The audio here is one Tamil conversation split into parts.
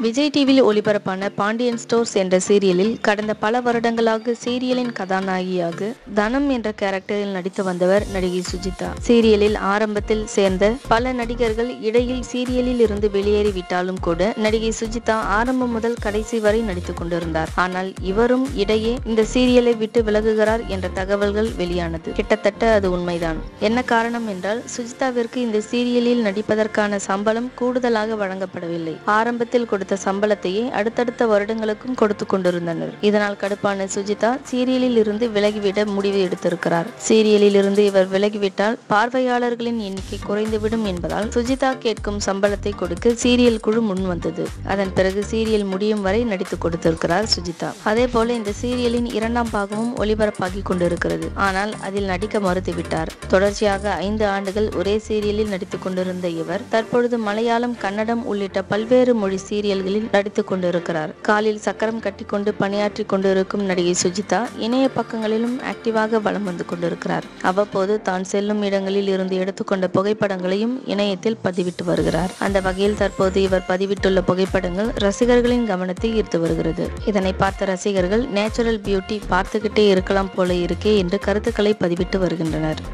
விஜய் டிவியில் ஒளிபரப்பான பாண்டியன் ஸ்டோர்ஸ் என்ற சீரியலில் கடந்த பல வருடங்களாக சீரியலின் கதாநாயகியாக தனம் என்ற கேரக்டரில் நடித்து வந்தவர் நடிகை சுஜிதா சீரியலில் ஆரம்பத்தில் சேர்ந்த பல நடிகர்கள் இடையில் சீரியலில் இருந்து வெளியேறிவிட்டாலும் கூட நடிகை சுஜிதா ஆரம்பம் முதல் கடைசி வரை நடித்துக் கொண்டிருந்தார் ஆனால் இவரும் இடையே இந்த சீரியலை விட்டு விலகுகிறார் என்ற தகவல்கள் வெளியானது கிட்டத்தட்ட அது உண்மைதான் என்ன காரணம் என்றால் சுஜிதாவிற்கு இந்த சீரியலில் நடிப்பதற்கான சம்பளம் கூடுதலாக வழங்கப்படவில்லை ஆரம்பத்தில் கொடுத்த சம்பளத்தையே அடுத்தடுத்த வருடங்களுக்கும் கொடுத்து கொண்டிருந்தனர் இதனால் கடுப்பான சுஜிதா சீரியலில் இருந்து விலகிவிட முடிவு எடுத்திருக்கிறார் சீரியலில் இருந்து இவர் விலகிவிட்டால் பார்வையாளர்களின் எண்ணிக்கை குறைந்துவிடும் என்பதால் சுஜிதா கேட்கும் சம்பளத்தை கொடுக்க சீரியல் குழு முன் வந்தது அதன் பிறகு சீரியல் முடியும் வரை நடித்து கொடுத்திருக்கிறார் சுஜிதா அதே போல இந்த சீரியலின் இரண்டாம் பாகமும் ஒளிபரப்பாகி கொண்டிருக்கிறது ஆனால் அதில் நடிக்க மறுத்துவிட்டார் தொடர்ச்சியாக ஐந்து ஆண்டுகள் ஒரே சீரியலில் நடித்துக் கொண்டிருந்த இவர் தற்பொழுது மலையாளம் கன்னடம் உள்ளிட்ட பல்வேறு மொழி சீரியல்களில் நடித்துக் கொண்டிருக்கிறார் காலில் சக்கரம் கட்டிக்கொண்டு பணியாற்றி கொண்டிருக்கும் நடிகை சுஜிதா இணைய பக்கங்களிலும் ஆக்டிவாக வலம் வந்து கொண்டிருக்கிறார் அவ்வப்போது தான் செல்லும் இடங்களில் இருந்து எடுத்துக்கொண்ட புகைப்படங்களையும் இணையத்தில் பதிவிட்டு வருகிறார் அந்த வகையில் தற்போது இவர் பதிவிட்டுள்ள புகைப்படங்கள் ரசிகர்களின் கவனத்தை ஈர்த்து வருகிறது இதனை பார்த்த ரசிகர்கள் நேச்சுரல் பியூட்டி பார்த்துக்கிட்டே இருக்கலாம் போல இருக்கே என்று கருத்துக்களை பதிவிட்டு வருகின்றனர்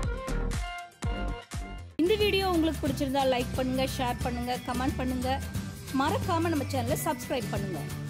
இந்த வீடியோ உங்களுக்கு பிடிச்சிருந்தா லைக் பண்ணுங்க ஷேர் பண்ணுங்க கமெண்ட் பண்ணுங்க மறக்காம நம்ம சேனலை சப்ஸ்கிரைப் பண்ணுங்க